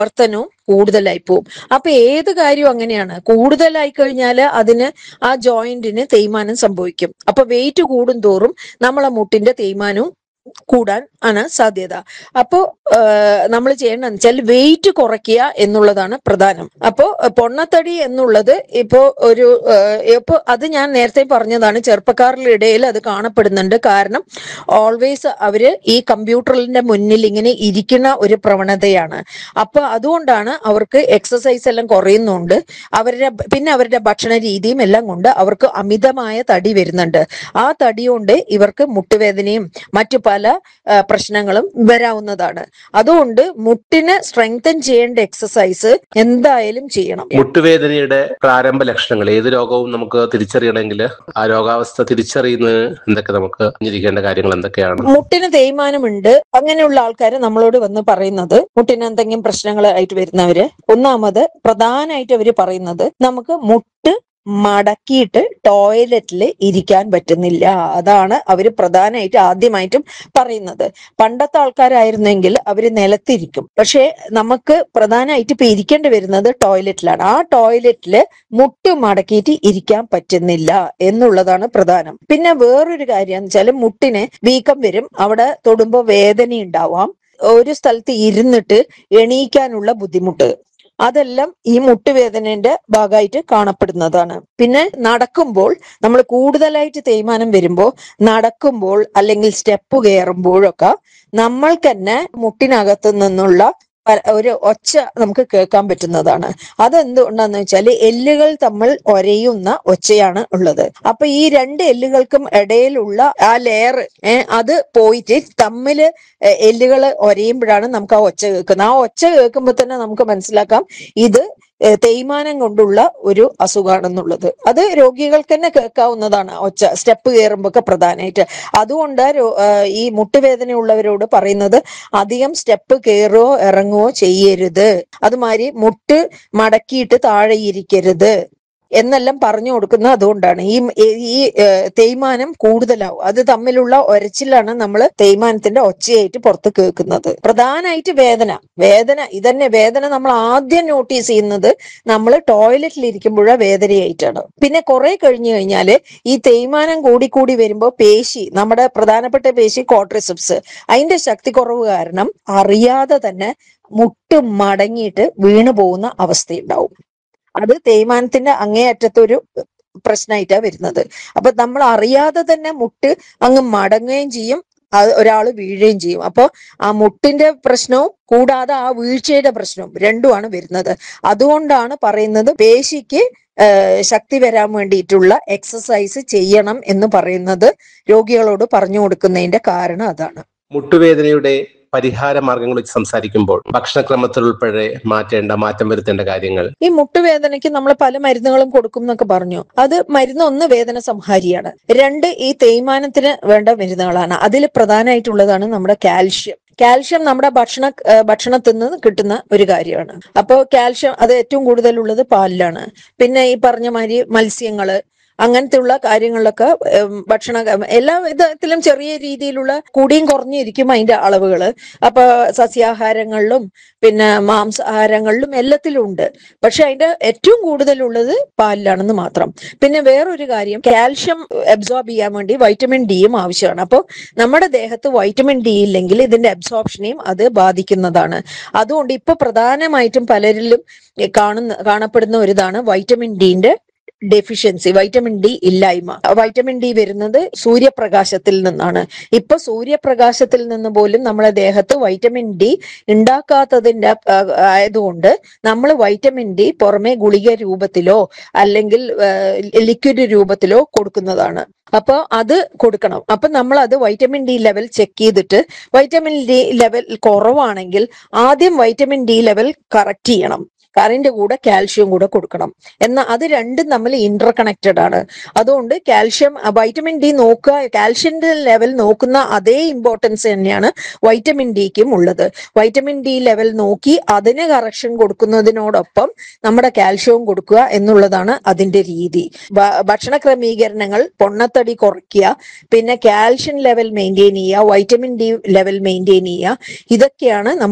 പ്രവർത്തനവും കൂടുതലായി പോകും അപ്പൊ ഏത് കാര്യവും അങ്ങനെയാണ് കൂടുതലായി കഴിഞ്ഞാൽ അതിന് ആ ജോയിന്റിന് തേയ്മാനം സംഭവിക്കും അപ്പൊ വെയിറ്റ് കൂടും തോറും നമ്മളെ മുട്ടിന്റെ തേയ്മാനവും കൂടാൻ ആണ് സാധ്യത അപ്പോ നമ്മൾ ചെയ്യേണ്ടതെന്ന് വെച്ചാൽ വെയിറ്റ് കുറയ്ക്കുക എന്നുള്ളതാണ് പ്രധാനം അപ്പോ പൊണ്ണത്തടി എന്നുള്ളത് ഇപ്പോ ഒരു ഏഹ്, ഇപ്പോ അത് ഞാൻ നേരത്തെ പറഞ്ഞതാണ് ചെറുപ്പക്കാരുടെ ഇടയിൽ അത് കാണപ്പെടുന്നുണ്ട് കാരണം ഓൾവേസ് അവര് ഈ കമ്പ്യൂട്ടറിന്റെ മുന്നിൽ ഇങ്ങനെ ഇരിക്കുന്ന ഒരു പ്രവണതയാണ് അപ്പൊ അതുകൊണ്ടാണ് അവർക്ക് എക്സസൈസ് എല്ലാം കുറയുന്നുണ്ട് അവരുടെ പിന്നെ അവരുടെ ഭക്ഷണ രീതിയും എല്ലാം കൊണ്ട് അവർക്ക് അമിതമായ തടി വരുന്നുണ്ട് ആ തടി കൊണ്ട് ഇവർക്ക് മുട്ടുവേദനയും മറ്റു പല ആ, പ്രശ്നങ്ങളും വരാവുന്നതാണ് അതുകൊണ്ട് മുട്ടിന് സ്ട്രെങ്തൻ ചെയ്യേണ്ട എക്സസൈസ് എന്തായാലും ചെയ്യണം മുട്ടുവേദനയുടെ പ്രാരംഭ ലക്ഷണങ്ങൾ ഏത് രോഗവും നമുക്ക് തിരിച്ചറിയണമെങ്കിൽ ആ രോഗാവസ്ഥ തിരിച്ചറിയുന്നതിന് എന്തൊക്കെ നമുക്ക് അറിഞ്ഞിരിക്കേണ്ട കാര്യങ്ങൾ എന്തൊക്കെയാണ് മുട്ടിന് തേയ്മാനമുണ്ട് അങ്ങനെയുള്ള ആൾക്കാർ നമ്മളോട് വന്ന് പറയുന്നത് മുട്ടിന് എന്തെങ്കിലും പ്രശ്നങ്ങളായിട്ട് വരുന്നവര് ഒന്നാമത് പ്രധാനമായിട്ട് അവര് പറയുന്നത് നമുക്ക് മുട്ട് മടക്കിയിട്ട് ടോയ്ലറ്റിൽ ഇരിക്കാൻ പറ്റുന്നില്ല അതാണ് അവര് പ്രധാനമായിട്ട് ആദ്യമായിട്ടും പറയുന്നത് പണ്ടത്തെ ആൾക്കാരായിരുന്നെങ്കിൽ അവര് നിലത്തിരിക്കും പക്ഷെ നമുക്ക് പ്രധാനമായിട്ട് ഇപ്പൊ ഇരിക്കേണ്ടി വരുന്നത് ടോയ്ലറ്റിലാണ് ആ ടോയ്ലറ്റില് മുട്ട് മടക്കിയിട്ട് ഇരിക്കാൻ പറ്റുന്നില്ല എന്നുള്ളതാണ് പ്രധാനം പിന്നെ വേറൊരു കാര്യം എന്ന് വെച്ചാൽ മുട്ടിന് വീക്കം വരും അവിടെ തൊടുമ്പോ വേദന ഉണ്ടാവാം ഒരു സ്ഥലത്ത് ഇരുന്നിട്ട് എണീക്കാനുള്ള ബുദ്ധിമുട്ട് അതെല്ലാം ഈ മുട്ടുവേദനയുടെ ഭാഗമായിട്ട് കാണപ്പെടുന്നതാണ് പിന്നെ നടക്കുമ്പോൾ നമ്മൾ കൂടുതലായിട്ട് തേയ്മാനം വരുമ്പോൾ നടക്കുമ്പോൾ അല്ലെങ്കിൽ സ്റ്റെപ്പ് കയറുമ്പോഴൊക്കെ നമ്മൾക്ക് തന്നെ മുട്ടിനകത്തു നിന്നുള്ള പ- ഒരു ഒച്ച നമുക്ക് കേൾക്കാൻ പറ്റുന്നതാണ് അതെന്തുകൊണ്ടാന്ന് വെച്ചാല് എല്ലുകൾ തമ്മിൽ ഒരയുന്ന ഒച്ചയാണ് ഉള്ളത് അപ്പൊ ഈ രണ്ട് എല്ലുകൾക്കും ഇടയിലുള്ള ആ ലെയർ അത് പോയിട്ട് തമ്മില് എ- എല്ലുകൾ ഒരയുമ്പോഴാണ് നമുക്ക് ആ ഒച്ച കേൾക്കുന്നത് ആ ഒച്ച കേൾക്കുമ്പോൾ തന്നെ നമുക്ക് മനസ്സിലാക്കാം ഇത് ഏഹ് തേയ്മാനം കൊണ്ടുള്ള ഒരു അസുഖമാണെന്നുള്ളത് അത് രോഗികൾക്ക് തന്നെ കേൾക്കാവുന്നതാണ് ഒച്ച സ്റ്റെപ്പ് കയറുമ്പോ ഒക്കെ പ്രധാനമായിട്ട് അതുകൊണ്ട് രോ- ആഹ് ഈ മുട്ടുവേദനയുള്ളവരോട് പറയുന്നത് അധികം സ്റ്റെപ്പ് കയറുകയോ ഇറങ്ങുകയോ ചെയ്യരുത് അതുമാതിരി മുട്ട് മടക്കിയിട്ട് താഴെ ഇരിക്കരുത് എന്നെല്ലാം പറഞ്ഞു കൊടുക്കുന്ന അതുകൊണ്ടാണ് ഈ ഈ ഏഹ്, തേയ്മാനം കൂടുതലാവും അത് തമ്മിലുള്ള ഒരച്ചിലാണ് നമ്മൾ തേയ്മാനത്തിന്റെ ഒച്ചയായിട്ട് പുറത്ത് കേൾക്കുന്നത് പ്രധാനമായിട്ട് വേദന വേദന ഇതന്നെ വേദന നമ്മൾ ആദ്യം നോട്ടീസ് ചെയ്യുന്നത് നമ്മൾ ടോയ്ലറ്റിൽ ഇരിക്കുമ്പോഴ വേദനയായിട്ടാണ് പിന്നെ കുറെ കഴിഞ്ഞു കഴിഞ്ഞാല് ഈ തേയ്മാനം കൂടി കൂടി വരുമ്പോൾ പേശി നമ്മുടെ പ്രധാനപ്പെട്ട പേശി കോട്രിസെപ്സ് അതിന്റെ ശക്തി കുറവ് കാരണം അറിയാതെ തന്നെ മുട്ട് മടങ്ങിയിട്ട് വീണു പോകുന്ന അവസ്ഥയുണ്ടാവും അത് തേയ്മാനത്തിന്റെ അങ്ങേയറ്റത്തൊരു പ്രശ്നമായിട്ടാ വരുന്നത് അപ്പൊ നമ്മൾ അറിയാതെ തന്നെ മുട്ട് അങ്ങ് മടങ്ങുകയും ചെയ്യും അത് ഒരാൾ വീഴുകയും ചെയ്യും അപ്പോൾ ആ മുട്ടിന്റെ പ്രശ്നവും കൂടാതെ ആ വീഴ്ചയുടെ പ്രശ്നവും രണ്ടുമാണ് വരുന്നത് അതുകൊണ്ടാണ് പറയുന്നത് പേശിക്ക് ഏഹ്, ശക്തി വരാൻ വേണ്ടിയിട്ടുള്ള എക്സസൈസ് ചെയ്യണം എന്ന് പറയുന്നത് രോഗികളോട് പറഞ്ഞു കൊടുക്കുന്നതിന്റെ കാരണം അതാണ് മുട്ടുവേദനയുടെ പരിഹാര മാർഗങ്ങൾ വെച്ച് സംസാരിക്കുമ്പോൾ ഭക്ഷണക്രമത്തിൽ ഉൾപ്പെടെ മാറ്റേണ്ട മാറ്റം വരുത്തേണ്ട കാര്യങ്ങൾ ഈ മുട്ടുവേദനയ്ക്ക് നമ്മൾ പല മരുന്നുകളും കൊടുക്കും എന്നൊക്കെ പറഞ്ഞു അത് മരുന്ന് ഒന്ന് വേദന സംഹാരിയാണ് രണ്ട് ഈ തേയ്മാനത്തിന് വേണ്ട മരുന്നുകളാണ് അതിൽ പ്രധാനമായിട്ടുള്ളതാണ് നമ്മുടെ കാൽഷ്യം കാൽഷ്യം നമ്മുടെ ഭക്ഷണ ഏഹ് ഭക്ഷണത്തിൽ നിന്ന് കിട്ടുന്ന ഒരു കാര്യമാണ് അപ്പോൾ കാൽഷ്യം അത് ഏറ്റവും കൂടുതലുള്ളത് പാലിലാണ് പിന്നെ ഈ പറഞ്ഞ മാതിരി മത്സ്യങ്ങള് അങ്ങനത്തെ ഉള്ള കാര്യങ്ങളിലൊക്കെ ഉം, ഭക്ഷണ എല്ലാ വിധത്തിലും ചെറിയ രീതിയിലുള്ള കൂടിയും കുറഞ്ഞിരിക്കും അതിന്റെ അളവുകള് അപ്പൊ സസ്യാഹാരങ്ങളിലും പിന്നെ മാംസാഹാരങ്ങളിലും എല്ലാത്തിലും ഉണ്ട് പക്ഷെ അതിന്റെ ഏറ്റവും കൂടുതലുള്ളത് പാലിലാണെന്ന് മാത്രം പിന്നെ വേറൊരു കാര്യം കാൽഷ്യം അബ്സോർബ് ചെയ്യാൻ വേണ്ടി വൈറ്റമിൻ ഡിയും ആവശ്യമാണ് അപ്പോൾ നമ്മുടെ ദേഹത്ത് വൈറ്റമിൻ ഡി ഇല്ലെങ്കിൽ ഇതിന്റെ അബ്സോർപ്ഷനെയും അത് ബാധിക്കുന്നതാണ് അതുകൊണ്ട് ഇപ്പൊ പ്രധാനമായിട്ടും പലരിലും കാണുന്ന കാണപ്പെടുന്ന ഒരു ഇതാണ് വൈറ്റമിൻ ഡിന്റെ ഡെഫിഷ്യൻസി വൈറ്റമിൻ ഡി ഇല്ലായ്മ വൈറ്റമിൻ ഡി വരുന്നത് സൂര്യപ്രകാശത്തിൽ നിന്നാണ് ഇപ്പൊ സൂര്യപ്രകാശത്തിൽ നിന്ന് പോലും നമ്മളെ ദേഹത്ത് വൈറ്റമിൻ ഡി ഉണ്ടാക്കാത്തതിന്റെ ആ, ആയതുകൊണ്ട് നമ്മൾ വൈറ്റമിൻ ഡി പുറമെ ഗുളിക രൂപത്തിലോ അല്ലെങ്കിൽ ലിക്വിഡ് രൂപത്തിലോ കൊടുക്കുന്നതാണ് അപ്പൊ അത് കൊടുക്കണം അപ്പൊ നമ്മൾ അത് വൈറ്റമിൻ ഡി ലെവൽ ചെക്ക് ചെയ്തിട്ട് വൈറ്റമിൻ ഡി ലെവൽ കുറവാണെങ്കിൽ ആദ്യം വൈറ്റമിൻ ഡി ലെവൽ കറക്റ്റ് ചെയ്യണം കറിന്റെ കൂടെ കാൽഷ്യം കൂടെ കൊടുക്കണം എന്നാൽ അത് രണ്ടും തമ്മിൽ ഇന്റർ കണക്റ്റഡ് ആണ് അതുകൊണ്ട് കാൽഷ്യം വൈറ്റമിൻ ഡി നോക്കുക കാൽഷ്യന്റെ ലെവൽ നോക്കുന്ന അതേ ഇമ്പോർട്ടൻസ് തന്നെയാണ് വൈറ്റമിൻ ഡിക്കും ഉള്ളത് വൈറ്റമിൻ ഡി ലെവൽ നോക്കി അതിന് കറക്ഷൻ കൊടുക്കുന്നതിനോടൊപ്പം നമ്മുടെ കാൽഷ്യവും കൊടുക്കുക എന്നുള്ളതാണ് അതിന്റെ രീതി ഭ- ഭക്ഷണ ക്രമീകരണങ്ങൾ പൊണ്ണത്തടി കുറയ്ക്കുക പിന്നെ കാൽഷ്യം ലെവൽ മെയിൻറ്റെയിൻ ചെയ്യുക വൈറ്റമിൻ ഡി ലെവൽ മെയിൻറ്റെയിൻ ചെയ്യുക ഇതൊക്കെയാണ് നമ്മൾ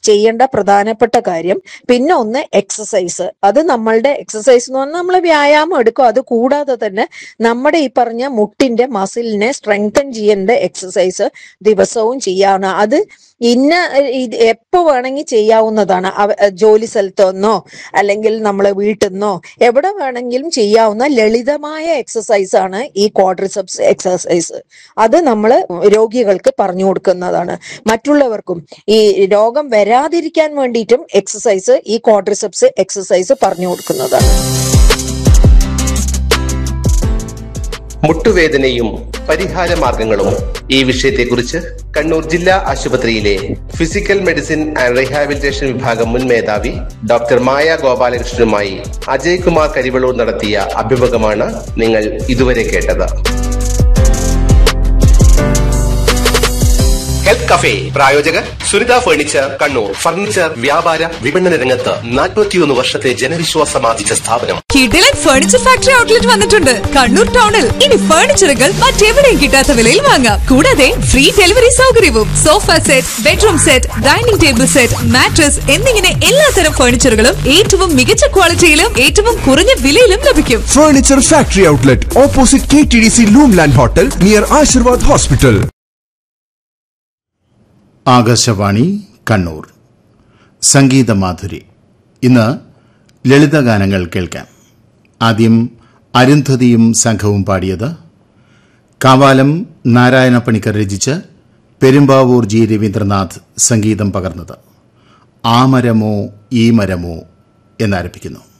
ചെയ്യേണ്ട പ്രധാനപ്പെട്ട കാര്യം പിന്നെ ഒന്ന് എക്സസൈസ് അത് നമ്മളുടെ എക്സസൈസ് എന്ന് പറഞ്ഞാൽ നമ്മൾ വ്യായാമം എടുക്കും അത് കൂടാതെ തന്നെ നമ്മുടെ ഈ പറഞ്ഞ മുട്ടിന്റെ മസിലിനെ സ്ട്രെങ്തൻ ചെയ്യേണ്ട എക്സസൈസ് ദിവസവും ചെയ്യാവുന്ന അത് ഇന്ന ഇത് എപ്പോ വേണമെങ്കിൽ ചെയ്യാവുന്നതാണ് അവ- ജോലി സ്ഥലത്തുനിന്നോ അല്ലെങ്കിൽ നമ്മൾ വീട്ടിൽ നിന്നോ എവിടെ വേണമെങ്കിലും ചെയ്യാവുന്ന ലളിതമായ എക്സസൈസ് ആണ് ഈ ക്വാഡ്രിസെപ്സ് എക്സസൈസ് അത് നമ്മൾ രോഗികൾക്ക് പറഞ്ഞു കൊടുക്കുന്നതാണ് മറ്റുള്ളവർക്കും ഈ രോഗം വരാതിരിക്കാൻ വേണ്ടിയിട്ടും എക്സസൈസ് ഈ ക്വാഡ്രിസെപ്സ് എക്സസൈസ് പറഞ്ഞു കൊടുക്കുന്നതാണ് മുട്ടുവേദനയും പരിഹാര മാർഗങ്ങളും ഈ വിഷയത്തെക്കുറിച്ച് കണ്ണൂർ ജില്ലാ ആശുപത്രിയിലെ ഫിസിക്കൽ മെഡിസിൻ ആൻഡ് റീഹാബിലിറ്റേഷൻ വിഭാഗം മുൻ മേധാവി ഡോക്ടർ മായ ഗോപാലകൃഷ്ണനുമായി അജയ് കുമാർ കരിവളൂർ നടത്തിയ അഭിമുഖമാണ് നിങ്ങൾ ഇതുവരെ കേട്ടത് ഹെൽത്ത് കഫേ പ്രായോജകർ സുനിത ഫർണിച്ചർ കണ്ണൂർ ഫർണിച്ചർ വ്യാപാര വിപണന രംഗത്ത് നാൽപ്പത്തിയൊന്ന് വർഷത്തെ ജനവിശ്വാസം ആർജിച്ച സ്ഥാപനം കിടിലൻ ഫർണിച്ചർ ഫാക്ടറി ഔട്ട്ലെറ്റ് വന്നിട്ടുണ്ട് കണ്ണൂർ ടൗണിൽ ഇനി ഫർണിച്ചറുകൾ മറ്റെവിടെയും കിട്ടാത്ത വിലയിൽ വാങ്ങാം കൂടാതെ ഫ്രീ ഡെലിവറി സൗകര്യവും sofa set bedroom set dining table set mattress എന്നിങ്ങനെ എല്ലാത്തരം ഫർണിച്ചറുകളും ഏറ്റവും മികച്ച ക്വാളിറ്റിയിലും ഏറ്റവും കുറഞ്ഞ വിലയിലും ലഭിക്കും Furniture Factory Outlet opposite KTDC Loomland Hotel near Ashirwad Hospital. Akashvani Kannur സംഗീതമാധുരി ഇന്ന് ലളിതഗാനങ്ങൾ കേൾക്കാം ആദ്യം അരുന്ധതിയും സംഘവും പാടിയത് കാവാലം നാരായണ പണിക്കർ രചിച്ച് പെരുമ്പാവൂർ ജി രവീന്ദ്രനാഥ് സംഗീതം പകർന്നത് ആ മരമോ ഈ മരമോ എന്നാരംഭിക്കുന്നു